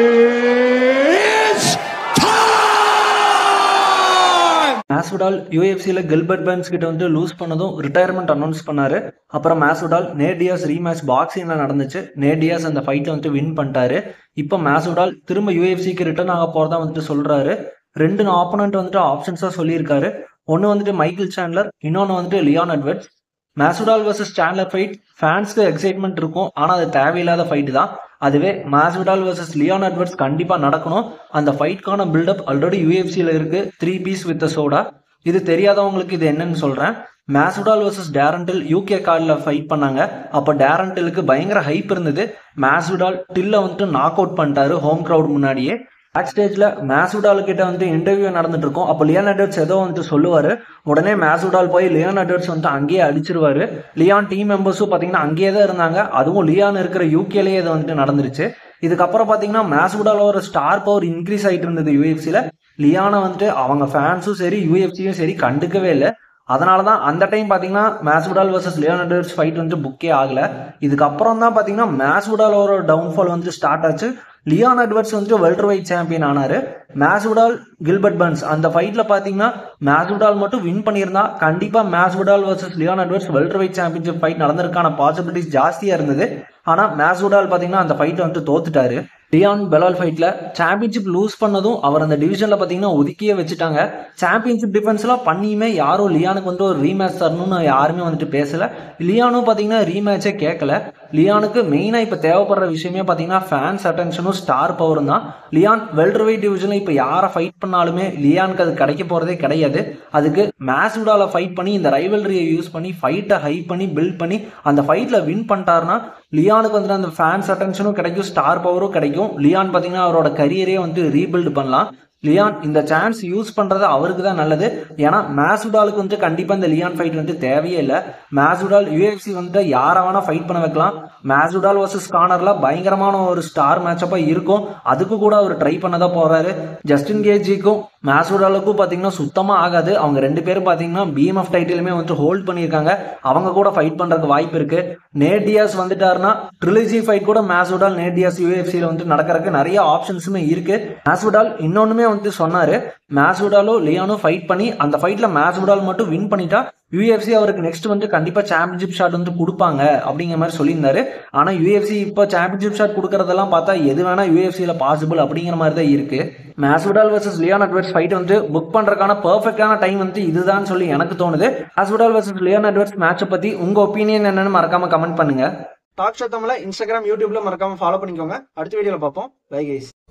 It's time! Masvidal யூஎஃப்சியில் Gilbert Burns கிட்ட வந்து லூஸ் பண்ணதும் ரிட்டையர்மெண்ட் அனௌன்ஸ் பண்ணாரு அப்புறம் மேஸ்விடால் நேடியாஸ் ரீமேட்ச் பாக்ஸிங்ல நடந்துச்சு நேடியாஸ் அந்த ஃபைட்டை வந்து வின் பண்ணிட்டாரு இப்போ மேஸ்விடால் திரும்ப யூஎஃப்சிக்கு ரிட்டர்ன் ஆக போறதா வந்துட்டு சொல்றாரு ரெண்டு ஆப்போனண்ட் வந்துட்டு ஆப்ஷன்ஸாக சொல்லியிருக்காரு ஒன்று வந்துட்டு மைக்கேல் சாண்ட்லர் இன்னொன்று வந்துட்டு Leon Edwards Masvidal versus Chandler fight ஃபேன்ஸ்க்கு எக்ஸைட்மெண்ட் இருக்கும் ஆனால் அது தேவையில்லாத ஃபைட் தான் அதுவே மேசுடால் வர்சஸ் லியான் அட்வர்ட்ஸ் கண்டிப்பாக நடக்கணும் அந்த ஃபைட்கான பில்டப் ஆல்ரெடி யூஎஃப்சியில் இருக்கு த்ரீ பீஸ் வித் சோடா இது தெரியாதவங்களுக்கு இது என்னன்னு சொல்கிறேன் மேசுடால் வர்சஸ் டேரண்டில் யூகே கார்டில் ஃபைட் பண்ணாங்க அப்போ டேரண்டிலுக்கு பயங்கர ஹைப் இருந்தது மேசுடால் டில்ல வந்துட்டு நாக் அவுட் பண்ணிட்டாரு ஹோம் க்ரௌட் முன்னாடியே பேக் ஸ்டேஜ்ல மேசுடால் கிட்ட வந்து இன்டர்வியூ நடந்துட்டு இருக்கும் அப்போ லியான் அட்வர்ட்ஸ் ஏதோ வந்துட்டு சொல்லுவாரு உடனே மேசுடால் போய் லியான் அட்வர்ட்ஸ் வந்துட்டு அங்கேயே அடிச்சிருவாரு லியான் டீம் மெம்பர்ஸும் பார்த்தீங்கன்னா அங்கேயே தான் இருந்தாங்க அதுவும் லியான் இருக்கிற யூகேலேயே இது வந்துட்டு நடந்துருச்சு இதுக்கப்புறம் பார்த்தீங்கன்னா மேசுடால் ஒரு ஸ்டார் பவர் இன்க்ரீஸ் ஆகிட்டு இருந்தது யூஎஃப்சியில் லியானை வந்துட்டு அவங்க ஃபேன்ஸும் சரி யூஎஃப்சியும் சரி கண்டுக்கவே இல்லை அதனால தான் அந்த டைம் பார்த்தீங்கன்னா மேஸ்வுடால் வர்சஸ் லியோனடர்ஸ் ஃபைட் வந்து புக்கே ஆகல இதுக்கப்புறம் தான் பார்த்தீங்கன்னா மேஸ்வுடாலோட டவுன்ஃபால் வந்து ஸ்டார்ட் ஆச்சு லியான் அட்வர்ட்ஸ் வந்து வெல்டர் வைட் சாம்பியன் ஆனாரு மேஸ்வுடால் கில்பர்ட் பன்ஸ் அந்த ஃபைட்ல பார்த்தீங்கன்னா மேஸ்வுடால் மட்டும் வின் பண்ணியிருந்தா கண்டிப்பாக Masvidal versus Leon Edwards welterweight championship fight நடந்திருக்கான பாசிபிலிட்டிஸ் ஜாஸ்தியாக இருந்தது ஆனால் மேஸ்வுடால் பார்த்தீங்கன்னா அந்த ஃபைட்டை வந்து தோத்துட்டாரு லியான் பெலால் ஃபைட்ல சாம்பியன்ஷிப் லூஸ் பண்ணதும் அவர் அந்த டிவிஷன்ல பாத்தீங்கன்னா ஒதுக்கியே வச்சுட்டாங்க சாம்பியன்ஷிப் டிஃபென்ஸ்லாம் பண்ணியுமே யாரும் லியானுக்கு வந்து ஒரு ரீமேட்ச் தரணும்னு யாருமே வந்துட்டு பேசல லியானும் பாத்தீங்கன்னா ரீமேட்சே கேட்கல லியானுக்கு மெயினா இப்ப தேவைப்படுற விஷயமே பாத்தீங்கன்னா ஃபேன்ஸ் அட்டென்ஷனும் ஸ்டார் பவரும் தான் லியான் வெல்டர் வெயிட் டிவிஷன்ல இப்ப யாரை ஃபைட் பண்ணாலுமே லியானுக்கு அது கிடைக்க போறதே கிடையாது அதுக்கு மேஸ்வுடால ஃபைட் பண்ணி இந்த ரைவல்ரியை யூஸ் பண்ணி ஃபைட்டை ஹை பண்ணி பில்ட் பண்ணி அந்த ஃபைட்ல வின் பண்ணிட்டாருன்னா லியானுக்கு வந்துட்டு அந்த ஃபேன்ஸ் அட்டென்ஷனும் கிடைக்கும் ஸ்டார் பவரும் கிடைக்கும் லியான் பார்த்தீங்கன்னா அவரோட கரியரே வந்து ரீபில்ட் பண்ணலாம் லியான் இந்த சான்ஸ் யூஸ் பண்றது அவருக்கு தான் நல்லது ஏன்னா மேசுடாலுக்கு வந்து கண்டிப்பா இந்த லியான் ஃபைட் வந்து தேவையே இல்லை மேசுடால் யூஎஃப்சி வந்துட்டு யாரை வேணா ஃபைட் பண்ண வைக்கலாம் மேசுடால் வர்சஸ் கார்னர்ல பயங்கரமான ஒரு ஸ்டார் மேட்சப்பா இருக்கும் அதுக்கு கூட அவர் ட்ரை பண்ணதா போறாரு ஜஸ்டின் கேஜிக்கும் மேசுடாலுக்கும் பாத்தீங்கன்னா சுத்தமா ஆகாது அவங்க ரெண்டு பேரும் பாத்தீங்கன்னா பிஎம்எஃப் டைட்டிலுமே வந்து ஹோல்ட் பண்ணியிருக்காங்க அவங்க கூட ஃபைட் பண்றதுக்கு வாய்ப்பு இருக்கு நேடியாஸ் வந்துட்டாருன்னா ட்ரிலிஜி ஃபைட் கூட மேசுடால் நேடியாஸ் யூஎஃப்சியில் வந்து நடக்கிறதுக்கு நிறைய ஆப்ஷன்ஸுமே இருக்கு மேசுடால் இன்னொன்னுமே வந்து சொன்னாரு மேசுடாலும் லியானும் ஃபைட் பண்ணி அந்த ஃபைட்ல மேசுடால் மட்டும் வின் பண்ணிட்டா யூஎஃப்சி அவருக்கு நெக்ஸ்ட் வந்து கண்டிப்பா சாம்பியன்ஷிப் ஷாட் வந்து கொடுப்பாங்க அப்படிங்கிற மாதிரி சொல்லியிருந்தாரு ஆனா யூஎஃப்சி இப்போ சாம்பியன்ஷிப் ஷாட் கொடுக்கறதெல்லாம் பார்த்தா எது வேணா யூஎஃப்சியில் பாசிபிள் அப்படிங்கிற மாதிரி தான் இருக்கு Masvidal versus Leon Edwards fight வந்து புக் பண்றதுக்கான பெர்ஃபெக்டான டைம் வந்து இதுதான் சொல்லி எனக்கு தோணுது மேசுடால் வர்சஸ் லியான் அட்வர்ட்ஸ் மேட்சை பத்தி உங்க ஒப்பீனியன் என்னன்னு மறக்காம கமெண்ட் பண்ணுங்க டாக் ஷோ தமிழ இன்ஸ்டாகிராம் யூடியூப்ல மறக்காம ஃபாலோ பண்ணிக்கோங்க அடுத்த வீடியோல பார்ப்போம் பை கைஸ்